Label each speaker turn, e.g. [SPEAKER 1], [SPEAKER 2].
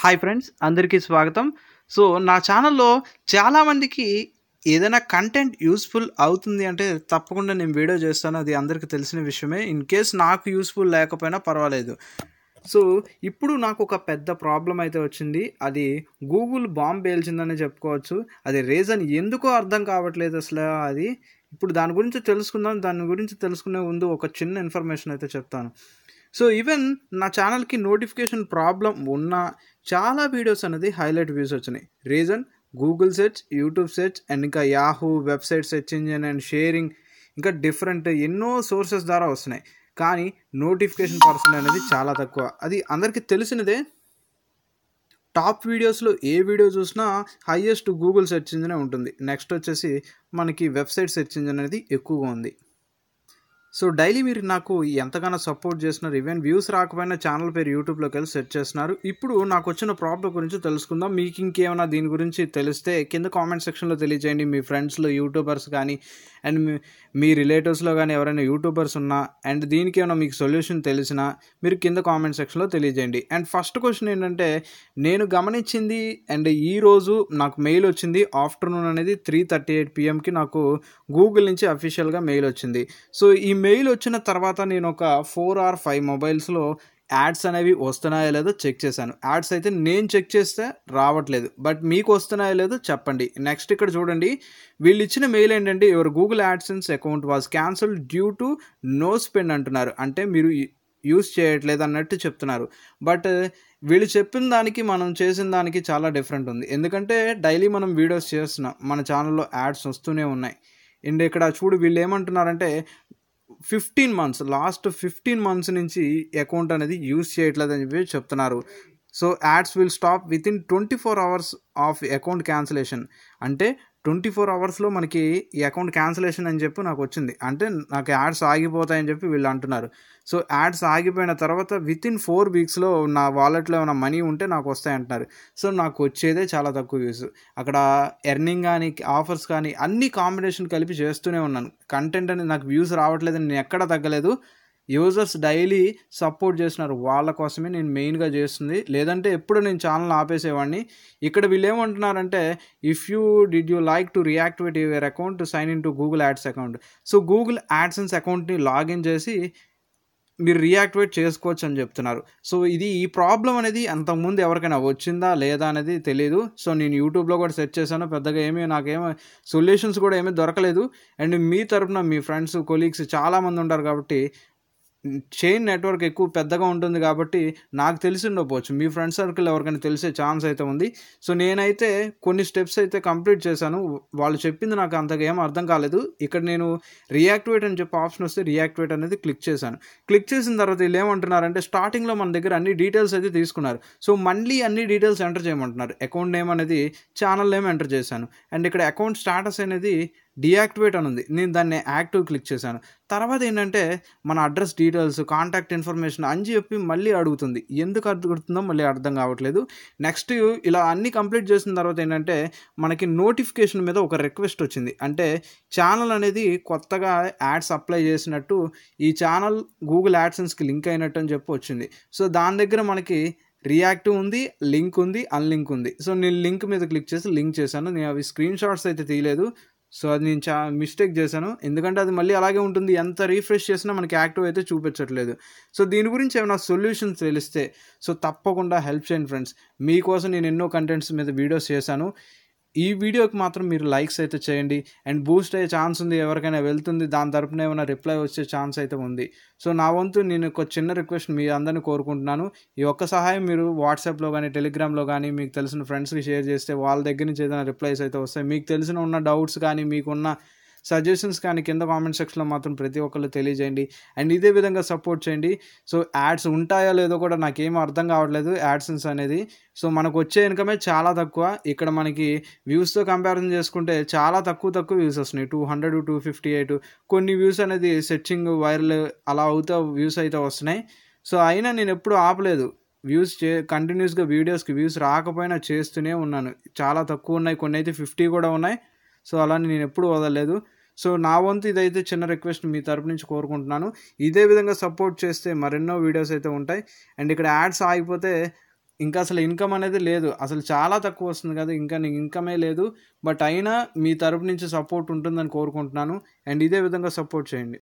[SPEAKER 1] hi friends అందరికీ స్వాగతం so నా ఛానల్లో చాలామందికి ఏదైనా కంటెంట్ యూస్ఫుల్ అవుతుంది అంటే తప్పకుండా నేను వీడియో చేస్తాను అది అందరికీ తెలిసిన విషయమే ఇన్ కేస్ నాకు యూస్ఫుల్ లేకపోయినా పర్వాలేదు సో ఇప్పుడు నాకు ఒక పెద్ద ప్రాబ్లం అయితే వచ్చింది అది గూగుల్ బాంబ్ పేల్చిందని చెప్పుకోవచ్చు అది రీజన్ ఎందుకో అర్థం కావట్లేదు అసలు అది ఇప్పుడు దాని గురించి తెలుసుకుందాం దాని గురించి తెలుసుకునే ముందు ఒక చిన్న ఇన్ఫర్మేషన్ అయితే చెప్తాను సో ఈవెన్ నా ఛానల్కి నోటిఫికేషన్ ప్రాబ్లం ఉన్న చాలా వీడియోస్ అనేది హైలైట్ వ్యూస్ వచ్చినాయి reason Google search YouTube search and ఇంకా Yahoo website search engine and sharing ఇంకా డిఫరెంట్ ఎన్నో సోర్సెస్ ద్వారా వస్తున్నాయి కానీ నోటిఫికేషన్ పర్సన్ అనేది చాలా తక్కువ అది అందరికీ తెలిసినదే టాప్ వీడియోస్లో ఏ వీడియో చూసినా హైయెస్ట్ గూగుల్ సెర్చ్ ఇంజినే ఉంటుంది నెక్స్ట్ వచ్చేసి మనకి వెబ్సైట్ సెర్చ్ ఇంజిన్ అనేది ఎక్కువగా ఉంది సో డైలీ మీరు నాకు ఎంతగానో సపోర్ట్ చేస్తున్నారు ఈవెన్ వ్యూస్ రాకపోయినా ఛానల్ పేరు యూట్యూబ్లోకి వెళ్ళి సెర్చ్ చేస్తున్నారు ఇప్పుడు నాకు వచ్చిన ప్రాబ్లం గురించి తెలుసుకుందాం మీకు ఇంకేమైనా దీని గురించి తెలిస్తే కింద కామెంట్ సెక్షన్లో తెలియజేయండి మీ ఫ్రెండ్స్లో యూట్యూబర్స్ కానీ అండ్ మీ మీ రిలేటివ్స్లో కానీ ఎవరైనా యూట్యూబర్స్ ఉన్నా అండ్ దీనికి ఏమైనా మీకు సొల్యూషన్ తెలిసినా మీరు కింద కామెంట్ సెక్షన్లో తెలియజేయండి అండ్ ఫస్ట్ క్వశ్చన్ ఏంటంటే నేను గమనించింది అండ్ ఈరోజు నాకు మెయిల్ వచ్చింది ఆఫ్టర్నూన్ అనేది త్రీ థర్టీ ఎయిట్ పిఎంకి నాకు గూగుల్ నుంచి అఫీషియల్గా మెయిల్ వచ్చింది సో ఈ మెయిల్ వచ్చిన తర్వాత నేను ఒక ఫోర్ ఆర్ ఫైవ్ మొబైల్స్లో యాడ్స్ అనేవి వస్తున్నాయో లేదో చెక్ చేశాను యాడ్స్ అయితే నేను చెక్ చేస్తే రావట్లేదు బట్ మీకు వస్తున్నాయో లేదో చెప్పండి నెక్స్ట్ ఇక్కడ చూడండి వీళ్ళు ఇచ్చిన మెయిల్ ఏంటంటే your Google AdSense account was cancel due to no spend అంటున్నారు అంటే మీరు యూస్ చేయట్లేదు అన్నట్టు చెప్తున్నారు బట్ వీళ్ళు చెప్పిన దానికి మనం చేసిన దానికి చాలా డిఫరెంట్ ఉంది ఎందుకంటే డైలీ మనం వీడియోస్ చేస్తున్నాం మన ఛానల్లో యాడ్స్ వస్తూనే ఉన్నాయి అండ్ ఇక్కడ చూడు వీళ్ళు ఏమంటున్నారంటే fifteen months last fifteen months నుంచి అకౌంట్ అనేది యూస్ చేయట్లేదని చెప్పి చెప్తున్నారు so ads will stop within twenty four hours of account cancellation అంటే ట్వంటీ ఫోర్ అవర్స్లో మనకి ఈ అకౌంట్ క్యాన్సిలేషన్ అని చెప్పి నాకు వచ్చింది అంటే నాకు యాడ్స్ ఆగిపోతాయని చెప్పి వీళ్ళు అంటున్నారు సో యాడ్స్ ఆగిపోయిన తర్వాత విత్ ఇన్ ఫోర్ వీక్స్లో నా వాలెట్లో ఏమైనా మనీ ఉంటే నాకు వస్తాయి అంటున్నారు సో నాకు వచ్చేదే చాలా తక్కువ వ్యూస్ అక్కడ ఎర్నింగ్ కానీ ఆఫర్స్ కానీ అన్ని కాంబినేషన్ కలిపి చేస్తూనే ఉన్నాను కంటెంట్ అనేది నాకు వ్యూస్ రావట్లేదని నేను ఎక్కడ తగ్గలేదు యూజర్స్ డైలీ సపోర్ట్ చేస్తున్నారు వాళ్ళ కోసమే నేను మెయిన్గా చేస్తుంది లేదంటే ఎప్పుడు నేను ఛానల్ ఆపేసేవాడిని ఇక్కడ వీళ్ళు ఏమంటున్నారంటే if you did you like to reactivate your account sign in to Google ads account so Google AdSense అకౌంట్ని లాగిన్ చేసి మీరు రియాక్టివేట్ చేసుకోవచ్చు అని చెప్తున్నారు సో ఇది ఈ ప్రాబ్లం అనేది అంతకుముందు ఎవరికైనా వచ్చిందా లేదా అనేది తెలియదు సో నేను యూట్యూబ్లో కూడా సెర్చ్ చేశాను పెద్దగా ఏమీ నాకేమో సొల్యూషన్స్ కూడా ఏమీ దొరకలేదు అండ్ మీ తరపున మీ ఫ్రెండ్స్ కొలీగ్స్ చాలామంది ఉంటారు కాబట్టి చైన్ నెట్వర్క్ ఎక్కువ పెద్దగా ఉంటుంది కాబట్టి నాకు తెలిసి ఉండకపోవచ్చు మీ ఫ్రెండ్ సర్కిల్ ఎవరికైనా తెలిసే ఛాన్స్ అయితే ఉంది సో నేనైతే కొన్ని స్టెప్స్ అయితే కంప్లీట్ చేశాను వాళ్ళు చెప్పింది నాకు అంతగా ఏం అర్థం కాలేదు ఇక్కడ నేను రియాక్టివేట్ అని చెప్పి ఆప్షన్ వస్తే రియాక్టివేట్ అనేది క్లిక్ చేశాను క్లిక్ చేసిన తర్వాత వీళ్ళు ఏమంటున్నారంటే స్టార్టింగ్లో మన దగ్గర అన్ని డీటెయిల్స్ అయితే తీసుకున్నారు సో మళ్ళీ అన్ని డీటెయిల్స్ ఎంటర్ చేయమంటున్నారు అకౌంట్ నేమ్ అనేది ఛానల్ నేమ్ ఎంటర్ చేశాను అండ్ ఇక్కడ అకౌంట్ స్టాటస్ అనేది డియాక్టివేట్ అని ఉంది నేను దాన్ని యాక్టివ్ క్లిక్ చేశాను తర్వాత ఏంటంటే మన అడ్రస్ డీటెయిల్స్ కాంటాక్ట్ ఇన్ఫర్మేషన్ అని చెప్పి మళ్ళీ అడుగుతుంది ఎందుకు అడుగుతుందో మళ్ళీ అర్థం కావట్లేదు నెక్స్ట్ ఇలా అన్ని కంప్లీట్ చేసిన తర్వాత ఏంటంటే మనకి నోటిఫికేషన్ మీద ఒక రిక్వెస్ట్ వచ్చింది అంటే ఛానల్ అనేది కొత్తగా యాడ్స్ అప్లై చేసినట్టు ఈ ఛానల్ గూగుల్ యాడ్సెన్స్కి లింక్ అయినట్టు అని చెప్పి వచ్చింది సో దాని దగ్గర మనకి రియాక్టివ్ ఉంది లింక్ ఉంది అన్లింక్ ఉంది సో నేను లింక్ మీద క్లిక్ చేసి లింక్ చేశాను నేను అవి స్క్రీన్ షాట్స్ అయితే తీయలేదు సో అది నేను చా మిస్టేక్ చేశాను ఎందుకంటే అది మళ్ళీ అలాగే ఉంటుంది ఎంత రీఫ్రెష్ చేసినా మనకి యాక్టివ్ అయితే చూపించట్లేదు సో దీని గురించి ఏమైనా సొల్యూషన్స్ తెలిస్తే సో తప్పకుండా హెల్ప్ చేయండి ఫ్రెండ్స్ మీకోసం నేను ఎన్నో కంటెంట్స్ మీద వీడియోస్ చేశాను ఈ వీడియోకి మాత్రం మీరు లైక్స్ అయితే చేయండి అండ్ బూస్ట్ అయ్యే ఛాన్స్ ఉంది ఎవరికైనా వెళ్తుంది దాని తరపున ఏమైనా రిప్లై వచ్చే ఛాన్స్ అయితే ఉంది సో నా వంతు నేను ఒక చిన్న రిక్వెస్ట్ మీ అందరిని కోరుకుంటున్నాను ఈ ఒక్క సహాయం మీరు వాట్సాప్లో కానీ టెలిగ్రామ్లో కానీ మీకు తెలిసిన ఫ్రెండ్స్కి షేర్ చేస్తే వాళ్ళ దగ్గర నుంచి ఏదైనా రిప్లైస్ అయితే వస్తాయి మీకు తెలిసిన ఉన్న డౌట్స్ కానీ మీకున్న సజెషన్స్ కానీ కింద కామెంట్ సెక్షన్లో మాత్రం ప్రతి ఒక్కళ్ళు తెలియజేయండి అండ్ ఇదే విధంగా సపోర్ట్ చేయండి సో యాడ్స్ ఉంటాయో లేదో కూడా నాకేమీ అర్థం కావట్లేదు యాడ్సెన్స్ అనేది సో మనకు వచ్చే ఇన్కమే చాలా తక్కువ ఇక్కడ మనకి వ్యూస్తో కంపారిజన్ చేసుకుంటే చాలా తక్కువ తక్కువ వ్యూస్ వస్తున్నాయి two hundred two fifty eight కొన్ని వ్యూస్ అనేది సెర్చింగ్ వైరల్ అలా అవుతా వ్యూస్ అయితే వస్తున్నాయి సో అయినా నేను ఎప్పుడు ఆపలేదు వ్యూస్ చే కంటిన్యూస్గా వీడియోస్కి వ్యూస్ రాకపోయినా చేస్తూనే ఉన్నాను చాలా తక్కువ ఉన్నాయి కొన్ని అయితే ఫిఫ్టీ కూడా ఉన్నాయి సో అలానే నేను ఎప్పుడు వదలలేదు సో నా వంతు ఇదైతే చిన్న రిక్వెస్ట్ మీ తరపు నుంచి కోరుకుంటున్నాను ఇదే విధంగా సపోర్ట్ చేస్తే మరెన్నో వీడియోస్ అయితే ఉంటాయి అండ్ ఇక్కడ యాడ్స్ ఆగిపోతే ఇంకా అసలు ఇన్కమ్ అనేది లేదు అసలు చాలా తక్కువ వస్తుంది కదా ఇంకా నీకు ఇన్కమే లేదు బట్ అయినా మీ తరపు నుంచి సపోర్ట్ ఉంటుందని కోరుకుంటున్నాను అండ్ ఇదే విధంగా సపోర్ట్ చేయండి